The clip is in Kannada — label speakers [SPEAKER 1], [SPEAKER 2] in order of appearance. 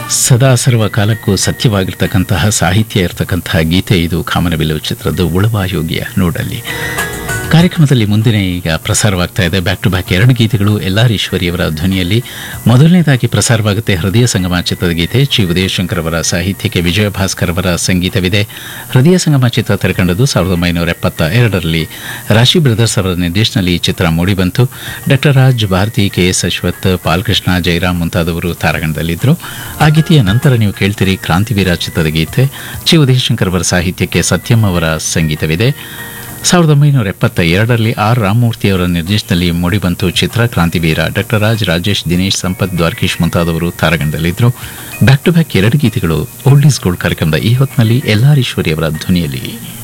[SPEAKER 1] ಸದಾ ಸರ್ವ ಕಾಲಕ್ಕೂ ಸತ್ಯವಾಗಿರ್ತಕ್ಕಂತಹ ಸಾಹಿತ್ಯ ಇರತಕ್ಕಂತಹ ಗೀತೆ ಇದು ಕಾಮನಬಿಲ್ಲು ಚಿತ್ರದ ಉಳವಾಯೋಗಿಯ ನೋಡಲ್ಲಿ ಕಾರ್ಯಕ್ರಮದಲ್ಲಿ ಮುಂದಿನ ಈಗ ಪ್ರಸಾರವಾಗ್ತಾ ಇದೆ ಬ್ಯಾಕ್ ಟು ಬ್ಯಾಕ್ ಎರಡು ಗೀತೆಗಳು ಎಲ್ ಆರ್ ಈಶ್ವರಿಯವರ ಧ್ವನಿಯಲ್ಲಿ ಮೊದಲನೇದಾಗಿ ಪ್ರಸಾರವಾಗುತ್ತೆ ಹೃದಯ ಸಂಗಮ ಚಿತ್ರದ ಗೀತೆ ಚಿ ಉದಯಶಂಕರ್ ಅವರ ಸಾಹಿತ್ಯಕ್ಕೆ ವಿಜಯ ಭಾಸ್ಕರ್ ಅವರ ಸಂಗೀತವಿದೆ ಹೃದಯ ಸಂಗಮ ಚಿತ್ರ ತೆರೆಕಂಡದ್ದು ಸಾವಿರದ ಒಂಬೈನೂರ ಎಪ್ಪತ್ತ ಎರಡರಲ್ಲಿ ರಾಶಿ ಬ್ರದರ್ಸ್ ಅವರ ನಿರ್ದೇಶನದಲ್ಲಿ ಈ ಚಿತ್ರ ಮೂಡಿಬಂತು doctor Raj Bharathi K S Ashwath Balakrishna Jayaram ಮುಂತಾದವರು ತಾರಾಗಣದಲ್ಲಿದ್ದರು ಆ ಗೀತೆಯ ನಂತರ ನೀವು ಕೇಳ್ತೀರಿ ಕ್ರಾಂತಿವೀರ ಚಿತ್ರದ ಗೀತೆ ಚಿ ಉದಯಶಂಕರ್ ಅವರ ಸಾಹಿತ್ಯಕ್ಕೆ ಸತ್ಯಂ ಅವರ ಸಂಗೀತವಿದೆ ಸಾವಿರದ ಒಂಬೈನೂರ ಎಪ್ಪತ್ತ ಎರಡರಲ್ಲಿ ಆರ್ ರಾಮಮೂರ್ತಿ ಅವರ ನಿರ್ದೇಶನದಲ್ಲಿ ಮೂಡಿಬಂತು ಚಿತ್ರ ಕ್ರಾಂತಿವೀರ ಡಾಕ್ಟರ್ ರಾಜ್ ರಾಜೇಶ್ ದಿನೇಶ್ ಸಂಪತ್ ದ್ವಾರಕೀಶ್ ಮುಂತಾದವರು ತಾರಾಗಣದಲ್ಲಿದ್ದರು ಬ್ಯಾಕ್ ಟು ಬ್ಯಾಕ್ ಎರಡು ಗೀತೆಗಳು ಓಲ್ಡ್ ಈಸ್ ಗೋಲ್ಡ್ ಕಾರ್ಯಕ್ರಮದ ಈ ಹೊತ್ತಿನಲ್ಲಿ ಎಲ್ ಆರ್ ಈಶ್ವರಿ ಅವರ ಧ್ವನಿಯಲ್ಲಿ